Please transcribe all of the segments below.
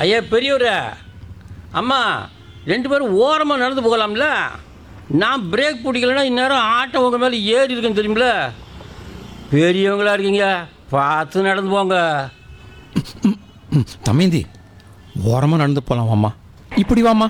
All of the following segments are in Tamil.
ஐயா பெரியவரே அம்மா ரெண்டு பேரும் ஓரமாக நடந்து போகலாம்ல நான் பிரேக் பிடிக்கலன்னா இந்நேரம் ஆட்டோ உங்கள் மேலே ஏறி இருக்கேன்னு தெரியுமில பெரியவங்களா இருக்கீங்க பார்த்து நடந்து போங்க ம், தமேந்தி ஓரமாக நடந்து போகலாம் வாம்மா இப்படி வாம்மா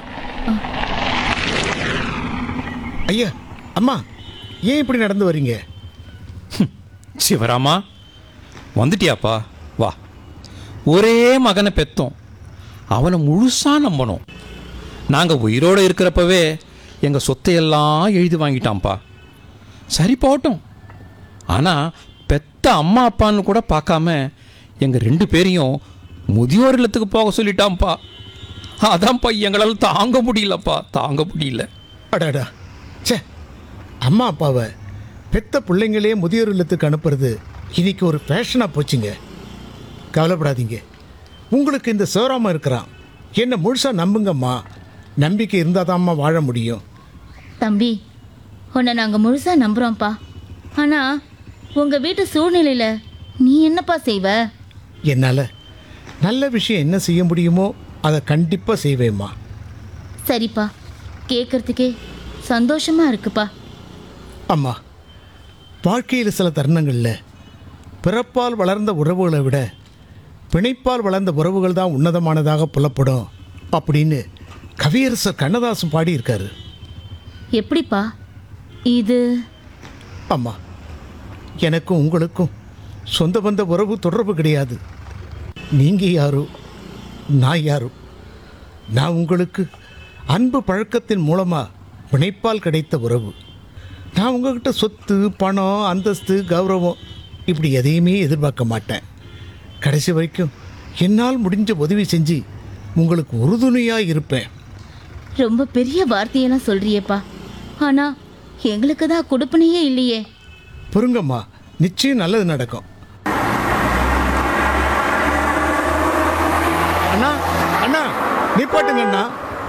ஐயா அம்மா ஏன் இப்படி நடந்து வர்றீங்க சிவராமா வந்துட்டியாப்பா வா ஒரே மகனை பெத்தோம் அவனை முழுசாக நம்பணும் நாங்கள் உயிரோடு இருக்கிறப்பவே எங்கள் சொத்தையெல்லாம் எழுதி வாங்கிட்டான்ப்பா சரி போகட்டும் ஆனால் பெத்த அம்மா அப்பான்னு கூட பார்க்காம எங்கள் ரெண்டு பேரையும் முதியோர் இல்லத்துக்கு போக சொல்லிட்டான்ப்பா அதான்ப்பா எங்களால் தாங்க முடியலப்பா தாங்க முடியல அடாடா ச்சே அம்மா அப்பாவை பெத்த பிள்ளைங்களே முதியோர் இல்லத்துக்கு அனுப்புறது இன்னைக்கு ஒரு ஃபேஷனாக போச்சுங்க கவலைப்படாதீங்க உங்களுக்கு இந்த சிவராம இருக்கிறான் என்னை முழுசாக நம்புங்கம்மா நம்பிக்கை இருந்தால் வாழ முடியும் தம்பி உன்னை நாங்கள் முழுசாக நம்புகிறோம்ப்பா ஆனால் உங்கள் வீட்டு சூழ்நிலையில் நீ என்னப்பா செய்வ என்னால் நல்ல விஷயம் என்ன செய்ய முடியுமோ அதை கண்டிப்பாக செய்வேம்மா சரிப்பா கேட்குறதுக்கே சந்தோஷமா இருக்குப்பா அம்மா வாழ்க்கையில் சில தருணங்களில் பிறப்பால் வளர்ந்த உறவுகளை விட பிணைப்பால் வளர்ந்த உறவுகள் தான் உன்னதமானதாக புலப்படும் அப்படின்னு கவியரசர் கண்ணதாசன் பாடியிருக்காரு எப்படிப்பா இது அம்மா எனக்கும் உங்களுக்கும் சொந்த பந்த உறவு தொடர்பு கிடையாது நீங்கள் யாரோ நான் யாரோ நான் உங்களுக்கு அன்பு பழக்கத்தின் மூலமாக பிணைப்பால் கிடைத்த உறவு நான் உங்ககிட்ட சொத்து பணம் அந்தஸ்து கௌரவம் இப்படி எதையுமே எதிர்பார்க்க மாட்டேன் கடைசி வரைக்கும் என்னால் முடிஞ்ச உதவி செஞ்சு உங்களுக்கு உறுதுணையாக இருப்பேன் ரொம்ப பெரிய வார்த்தையெல்லாம் சொல்றியேப்பா ஆனால் எங்களுக்கு தான் கொடுப்பனையே இல்லையே பொறுங்கம்மா நிச்சயம் நல்லது நடக்கும் அண்ணா அண்ணா நிப்பாட்டுங்க அண்ணா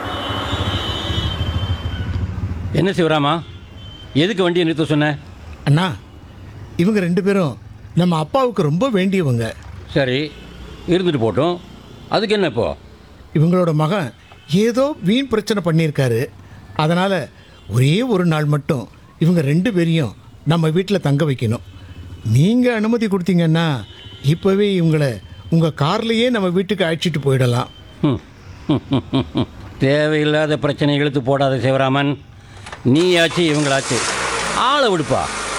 என்ன சிவராமா எதுக்கு வண்டியை நிறுத்த சொன்னேன் அண்ணா இவங்க ரெண்டு பேரும் நம்ம அப்பாவுக்கு ரொம்ப வேண்டியவங்க சரி இருந்துட்டு போட்டும் அதுக்கு என்ன இப்போ இவங்களோட மகன் ஏதோ வீண் பிரச்சனை பண்ணியிருக்காரு அதனால் ஒரே ஒரு நாள் மட்டும் இவங்க ரெண்டு பேரையும் நம்ம வீட்டில் தங்க வைக்கணும் நீங்கள் அனுமதி கொடுத்தீங்கன்னா இப்போவே இவங்களை உங்கள் கார்லேயே நம்ம வீட்டுக்கு அழைச்சிட்டு போயிடலாம் ம். தேவையில்லாத பிரச்சனை இழுத்து போடாத சிவராமன் நீயாச்சு இவங்களாச்சு ஆளை விடுப்பா